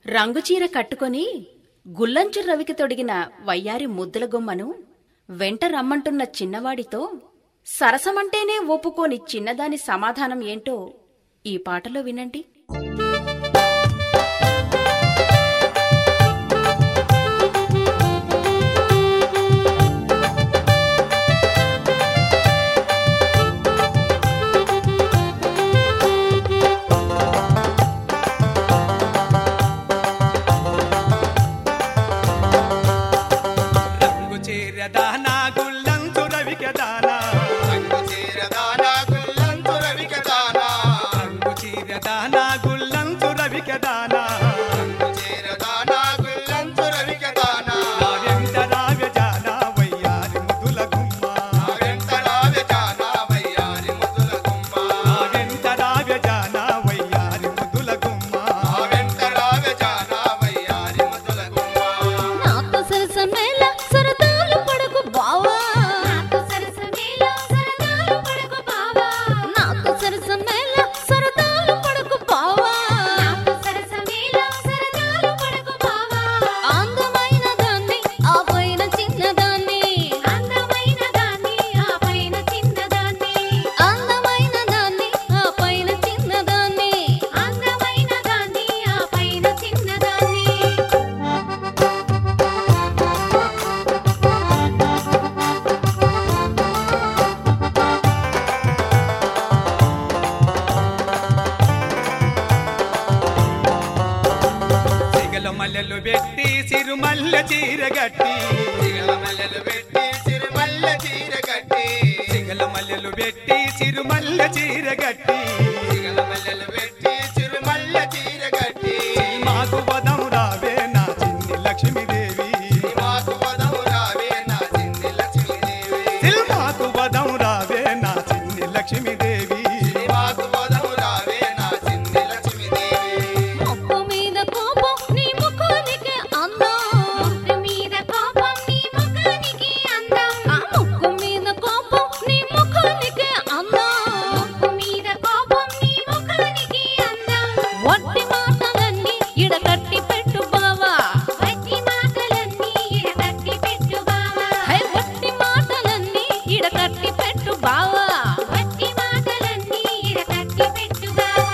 రంగుచీర కట్టుకొని గుల్లంచు రవికి తొడిగిన వయ్యారి ముద్దుల గుమ్మను వెంట రమ్మంటున్న చిన్నవాడితో సరసమంటేనే ఒప్పుకోని చిన్నదాని సమాధానం ఏంటో ఈ పాటలో వినండి రంగు చీరదానా గుల్లంతు రవికదానా రంగు చీరదానా గుల్లంతు రవికదానా రంగు చీరదానా గుల్లంతు రవికదానా రంగు చీరదానా గుల్లంతు రవికదానా నా వెంట రావ్యజానా వయ్యారి ముద్దుల గుమ్మ నా వెంట రావె జానా వయ్యారి ముద్దుల గుమ్మ నా వెంట రావ్యజానా వయ్యారి ముద్దుల గుమ్మ నా వెంట రావె జానా వయ్యారి ముద్దుల గుమ్మ నాతో సరసమేళ సరదాలు పడకు బావా నాతో సరసమేళ సరదాలు పడకు బావా నాతో సరసమేళ సరదాలు పడకు బావా నాతో సరసమేళ సరదాలు పడకు బావా అందమైన దాన్ని ఆ పైన చిన్నదాన్ని అందమైన దాన్ని ఆ పైన చిన్నదాన్ని అందమైన దాన్ని ఆ పైన చిన్నదాన్ని అందమైన దాన్ని ఆ పైన చిన్నదాన్ని సిగల మల్లెలు పెట్టి సిరుమల్ల చీర గట్టి సిగల మల్లెలు పెట్టి సిరిమల్ల చీర కట్టి సిగల మల్లెలు పెట్టి సిరుమల్ల చీర గట్టి సిగల మల్లెలు పెట్టి సిరిమల్ల చీర కట్టి మాకు పదం రావే నా చిన్ని లక్ష్మీదేవి మాకు వదవు రావే నా చిన్ని లక్ష్మీదేవి సిల్మాకు పదం రావే నా చిన్ని లక్ష్మీదేవి మాకు వదవు రావే నా చిన్ని లక్ష్మీదేవి ముక్కు మీద కోపం నీ ముఖానికి అందం ముక్కు మీద కోపం నీ ముఖానికి అందం ఆ ముక్కు మీద కోపం నీ ముఖానికి అందం ముక్కు మీద కోపం నీ ముఖానికి అందం వట్టి మాటలన్నీ ఇడ కట్టి పెట్టు బావా వట్టి మాటలన్నీ ఇడ కట్టి పెట్టు బావా హై వట్టి మాటలన్నీ ఇడ కట్టి పెట్టు బావా వట్టి మాటలన్నీ ఇడ కట్టి పెట్టు బావా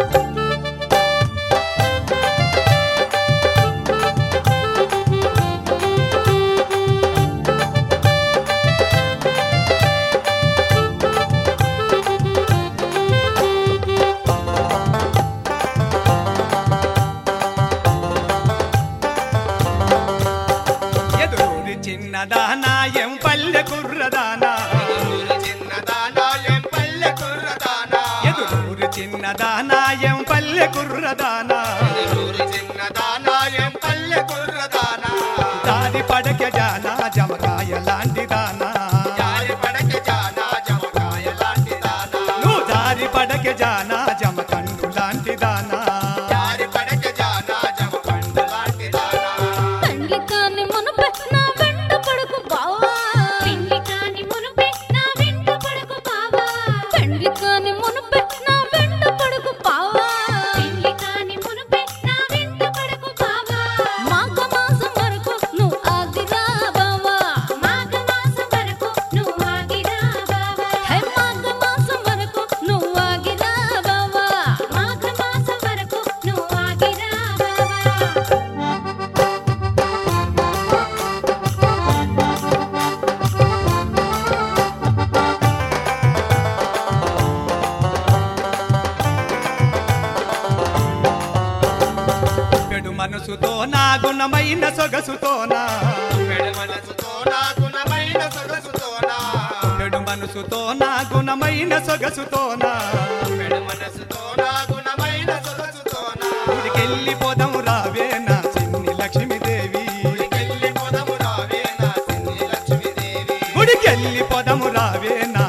ఎదురూరి చిన్నదానా ఎం పల్లె కుర్రదానా ఊరు చిన్నదానా ఎం పల్లె కుర్రదానా ఎదురూరి చిన్నదానా ఎం పల్లె కుర్రదానా ఊరు చిన్నదానా ఎం పల్లె కుర్రదానా దారి పడక జానా జమకాయ లాంటి దానా జారి పడక జానా జమకాయ లాంటి దానా నువ్వు దారి పడక జానా జమకండు లాంటి దానా జారి పడక జానా జమకండు లాంటి దానా పెండ్లి కాని మునుపే నా వెంట పడకు బావా పెండ్లి కాని మునుపే నా వెంట పడకు బావా పెండ్లి కాని మునుపే నా వెంట పడకు బావా పెండ్లి కాని మునుపే నా వెంట పడకు బావా మాఘ మాసం వరకు నువ్వు ఆగిరా బావా మాఘ మాసం వరకు నువ్వు ఆగిరా బావా హే మాఘ మాసం వరకు నువ్వు ఆగిరా బావా మాఘ మాసం వరకు నువ్వు ఆగిరా బావా పెడు మనసుతో నా గుణమైన సొగసుతోనా పెడ మనసుతో నా గుణమైన సొగసుతోనా పెడు మనసుతో నా గుణమైన సొగసుతోనా పెడ మనసుతో నా గుణమైన సొగసుతోనా ఊరికెళ్ళి పోదాం రావే నా చిన్ని లక్ష్మీదేవి గుడికెళ్ళి పొదము రావే నా చిన్ని లక్ష్మీదేవి గుడికెళ్ళి పోదాము రావే నా